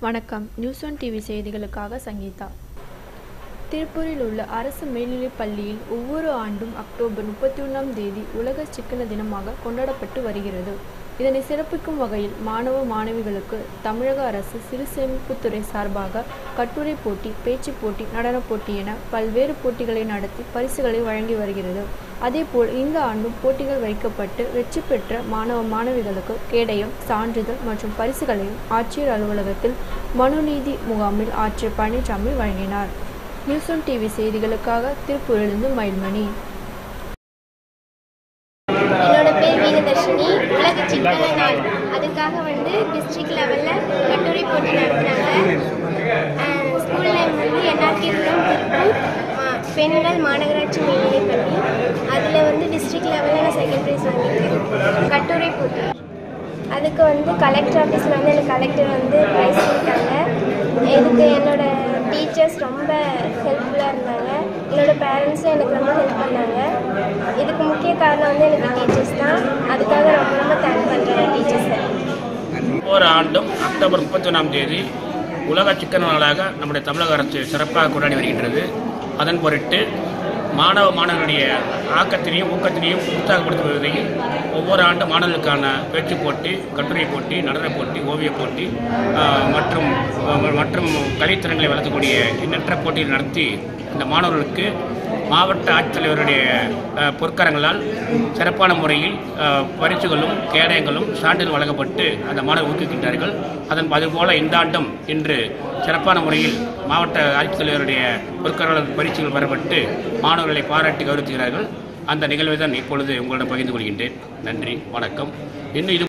வணக்கம் news one TV செய்திகளுக்காக சங்கீதா திருப்பூரில் உள்ள அரசு மேல்நிலைப் பள்ளியில் ஒவ்வொரு ஆண்டும் அக்டோபர் முப்பத்தி ஒன்றாம் தேதி உலக சிக்கன தினமாக கொண்டாடப்பட்டு வருகிறது இதனை சிறப்பிக்கும் வகையில் மாணவ மாணவிகளுக்கு தமிழக அரசு சிறு சேமிப்புத்துறை சார்பாக கட்டுரை போட்டி பேச்சுப் போட்டி நடனப் போட்டி என பல்வேறு போட்டிகளை நடத்தி பரிசுகளை வழங்கி வருகிறது அதேபோல் இந்த ஆண்டும் போட்டிகள் வைக்கப்பட்டு வெற்றி பெற்ற மாணவ மாணவிகளுக்கு கேடயம் சான்றிதழ் மற்றும் பரிசுகளையும் ஆட்சியர் அலுவலகத்தில் மனுநீதி முகாமில் ஆட்சியர் பழனிசாமி வழங்கினார் நியூஸ் ஒன் டிவி செய்திகளுக்காக திருப்பூரிலிருந்து மயில்மணி என்னோட பேர் வீரதர்ஷினி உலக சிக்கன நாள் அதுக்காக வந்து டிஸ்ட்ரிக்ட் லெவலில் கட்டுரை போட்டி நடத்தினாங்க ஸ்கூல் நேம் வந்து என்ஆர்கே புரம் திருப்பூர் மா- பெண்கள் மாநகராட்சி மேல்நிலைப்பள்ளி அதில் வந்து டிஸ்ட்ரிக்ட் லெவலில் நான் செகண்ட் ப்ரைஸ் வாங்கியிருக்கேன் கட்டுரை போட்டி அதுக்கு வந்து கலெக்டர் ஆஃபீஸில் வந்து எனக்கு கலெக்டர் வந்து ப்ரைஸ் கொடுத்தாங்க இதுக்கு என்னோட டீச்சர்ஸ் ரொம்ப ஹெல்ப்ஃபுல்லாக இருந்தாங்க என்னோட பேரண்ட்ஸும் எனக்கு ரொம்ப ஹெல்ப் பண்ணாங்க இதுக்கு முக்கிய காரணம் வந்து எனக்கு டீச்சர்ஸ் தான் அதுக்காக ரொம்ப ரொம்ப தேங்க் பண்ணுறேன் டீச்சர்ஸை ஒவ்வொரு ஆண்டும் அக்டோபர் முப்பத்தி ஒன்றாம் தேதி உலக சிக்கன நாளாக நம்முடைய தமிழக அரசு சிறப்பாக கொண்டாடி வருகின்றது அதன் பொருட்டு மாணவ மாணவர்களுடைய ஆக்கத்தினையும் ஊக்கத்தினையும் உற்சாகப்படுத்துவதில் ஒவ்வொரு ஆண்டு மாணவர்களுக்கான பேச்சு போட்டி கட்டுரை போட்டி நடனப் போட்டி ஓவியப் போட்டி ஆஹ், மற்றும் மற்றும் கலைத்திறன்களை வளர்க்கக்கூடிய எண்ணற்ற போட்டிகள் நடத்தி இந்த மாணவர்களுக்கு மாவட்ட ஆட்சித்தலைவருடைய அஹ், பொற்கரங்களால் சிறப்பான முறையில் அஹ், பரிசுகளும் கேடயங்களும் சான்றிதழ் வழங்கப்பட்டு அந்த மாணவர் ஊக்குவிக்கின்றார்கள் அதன் அதுபோல இந்த ஆண்டும் இன்று சிறப்பான முறையில் மாவட்ட ஆட்சித்தலைவருடைய பொற்கரங்களால் பரிசுகள் பெறப்பட்டு மாணவர்களை பாராட்டி கௌரவிக்கிறார்கள் அந்த நிகழ்வை தான் இப்பொழுது உங்களிடம் பகிர்ந்து கொள்கின்றேன் நன்றி வணக்கம் இன்னும் இது